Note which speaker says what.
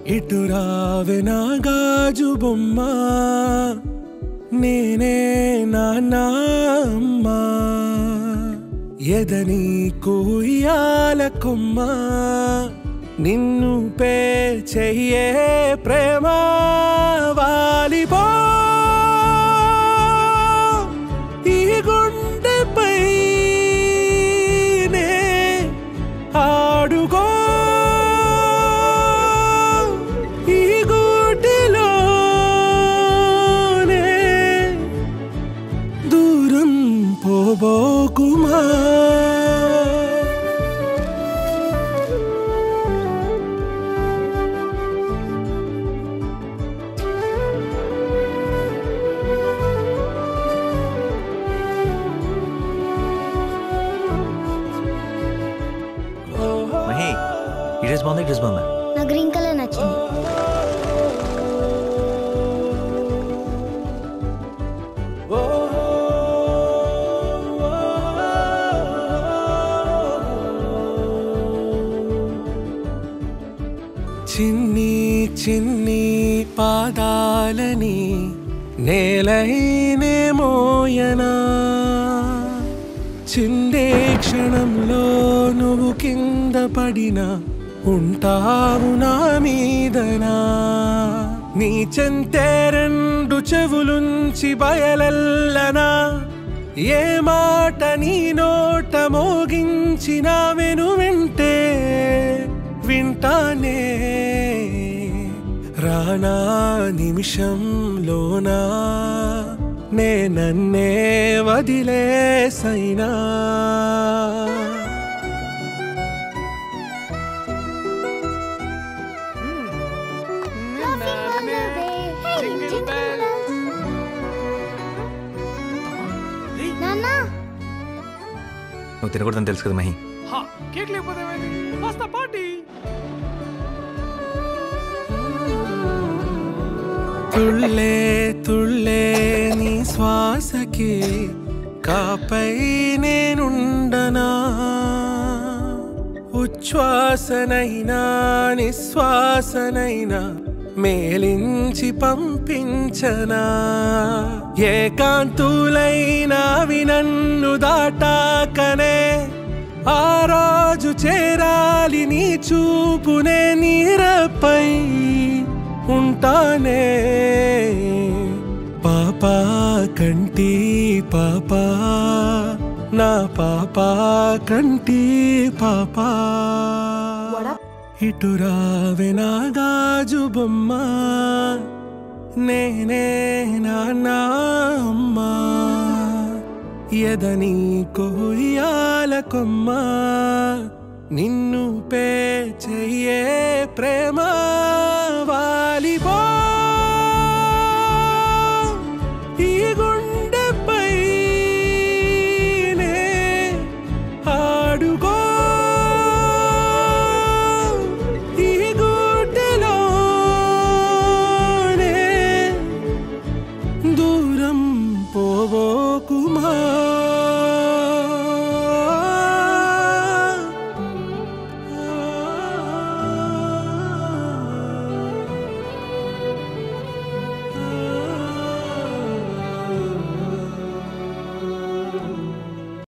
Speaker 1: ఇటు రావే నా గాజు బొమ్మ నేనే నాన్న అమ్మా ఎదని కూయాల కొమ్మ నిన్ను పే చెయ్యే ప్రేమ వాలిపో ఈ గుండెపై నే ఆడుకో ఈ గూటిలోనే దూరం పోబోకుమా
Speaker 2: మహి ఈ డ్రెస్ బాగుంది ఈ డ్రెస్ బాగుందా
Speaker 3: నా గ్రీన్ కలర్ నచ్చింది
Speaker 1: చిన్ని చిన్ని పాదాలని నేలైనే మోయనా చిందే క్షణంలో నువ్వు కింద పడినా ఉంటావు నా మీదనా నీ చెంతే రెండు చెవులుంచి బయలల్లనా ఏ మాట నీ నోట మోగించిన వెను వింటే వింటానే రానా నిమిషంలోనా నే నన్నే వదిలేసైనా
Speaker 3: నాన్న
Speaker 2: నువ్వు తినకూడదని తెలుసు కదా మహి
Speaker 1: కేక్ లేకపోతే వస్తా పార్టీ తుళ్ళే తుళ్ళే నీ శ్వాసకి కాపై నేనుండనా ఉచ్ఛ్వాసనైనా నిశ్వాసనైనా మేలించి పంపించనా ఏకాంతులైనవి నన్ను దాటాకనే ఆ రాజు చేరాలి నీ చూపునే నీరపై ఉంటానే పాపా కంటి పాపా నా పాపా కంటి పాపా ఇటు రావే నా గాజు బొమ్మ నేనే నాన్న అమ్మా ఎదని కొయ్యాల కొమ్మ నిన్ను పే చెయ్యే ప్రేమ వాలిపో